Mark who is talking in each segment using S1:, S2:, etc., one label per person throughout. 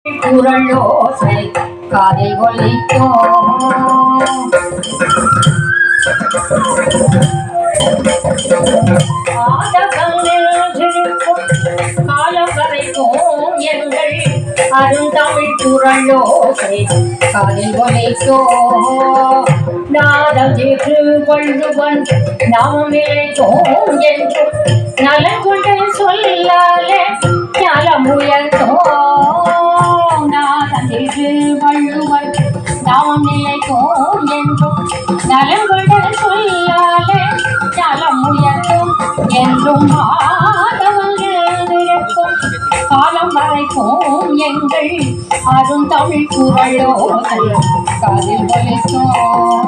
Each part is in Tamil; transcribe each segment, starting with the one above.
S1: குரலோசை காதில் ஒலிக்கும் காலம் வரைக்கும் எங்கள் அருந்தமிழ் குரலோசை காதில் ஒலிக்கோ நாதம் ஏற்று வள்ளுவன் நாம் நிலைத்தோம் என்றும் நலம் கொண்டு சொல்லாலே ஞாலம் உயர்த்தோம் நாதம் ஏற்று வள்ளுவன் நாம் நிலைத்தோம் என்றும் நலம் கொண்டு சொல்லாலே ஞாலம் உயர்த்தும் என்றும் மாதவங்கிருக்கும் காலம் வரைக்கும் எங்கள் அருந்தமிழ் குரலோ காதில் ஒலிக்கும்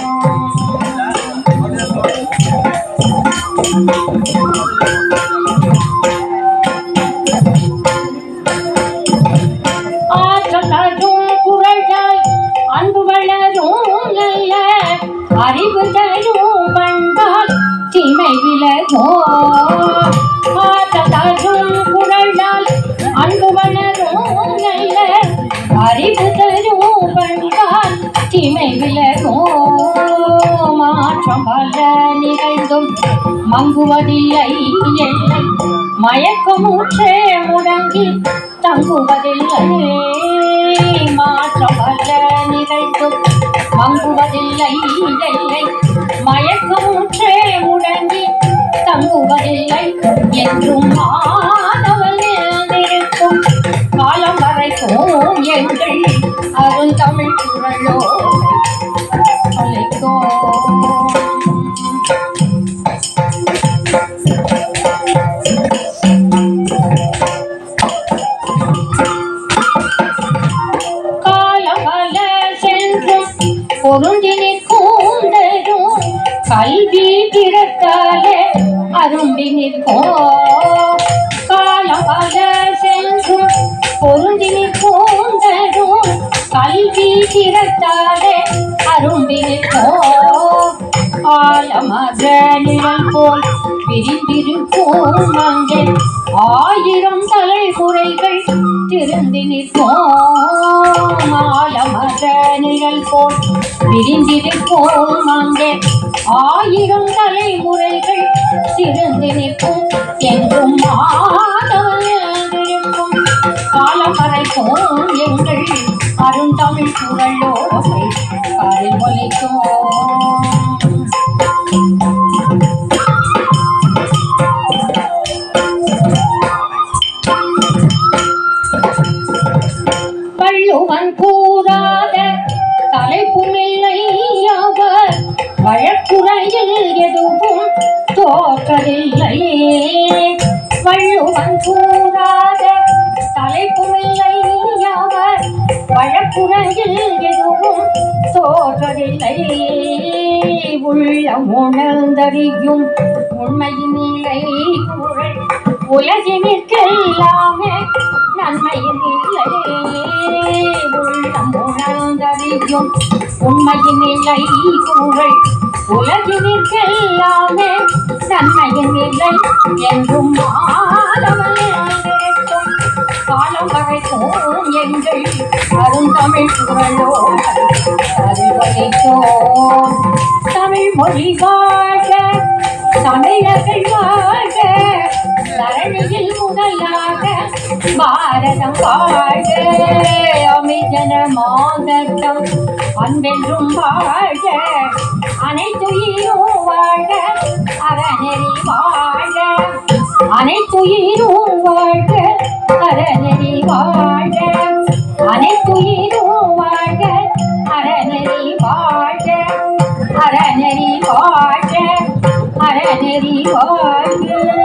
S1: ஆற்றல் தரும் குரல்கள் அன்பு வளரும் நல்ல அறிவு தரும் பண்பால் தீமை விலகும் ஆற்றல் தரும் குரல்கள் அன்பு வளரும் நல்ல அறிவு தரும் பண்பால் தீமை விலகும் மாற்றம் பல நிகழ்ந்தும் மங்குவதில்லை எல்லை மயக்கமுற்றே முடங்கி தங்குவதில்லை மாற்றம் அல்ல நிகழ்த்தும் மங்குவதில்லை எல்லை மயக்கமுற்றே முடங்கி தங்குவதில்லை என்றும் மாணவன் இருக்கும் காலம் வரைக்கும் எங்கள் அருந்தமிழ் குரலோ அழைக்கும் காலமல சென்றும் பொருந்தி நிற்கூந்தரும் கல்வி பிறத்தாலே அரும்பி நிற்கும் காலமல சென்றும் பொருந்தி நிற்கூந்தரும் கல்வி பிறத்தாலே அரும்பி நிற்கும் ஆலமத நிழல் போல் பிரிந்திருக்கும் அங்கே ஆயிரம் தலைமுறைகள் திருந்தி நிற்கும் ஆலமத நிழல் போல் பிரிந்திருக்கும் அங்கே ஆயிரம் தலைமுறைகள் திருந்தி நிற்கும் என்றும் மாதவனிருக்கும் காலம் வரைக்கும் எங்கள் அருந்தமிழ் குரலோசை காதில் ஒலிக்கும் வள்ளுவன் கூறாத தலைப்புமில்லை அவர் வழக்குறையில் எதுவும் தோற்றதில்லை வள்ளுவன் கூறாத தலைப்புமில்லை அவர் வழக்குறையில் எதுவும் தோற்றதில்லை உள்ளம் உணர்ந்தறியும் உண்மையின் நிலை குரல் உலகினிற்கெல்லாமே நன்மையின் இல்லை உள்ளம் உணர்ந்தறியும் உண்மையின் நிலை குரல் உலகினிற்கெல்லாமே நன்மையின் இல்லை என்றும் மாணவன் இருக்கும் காலம் வரைக்கும் எங்கள் அருந்தமிழ் குரலோ அறிவழைத்தோம் தமிழ் மொழி வாழ்க தமிழர்கள் வாழ்க தரணியில் முதலாக பாரதம் வாழ்க அமிஜன மாதட்டம் அன்பென்றும் வாழ்க அனைத்துயிரும் வாழ்க அறநெறி வாழ்க அனைத்துயிரும் வாழ்க அறநெறி வாழ்க அனைத்துயிரும் வாழ்க அறநெறி வாழ்க அறநெறி வாழ்க அறநெறி வாழ்க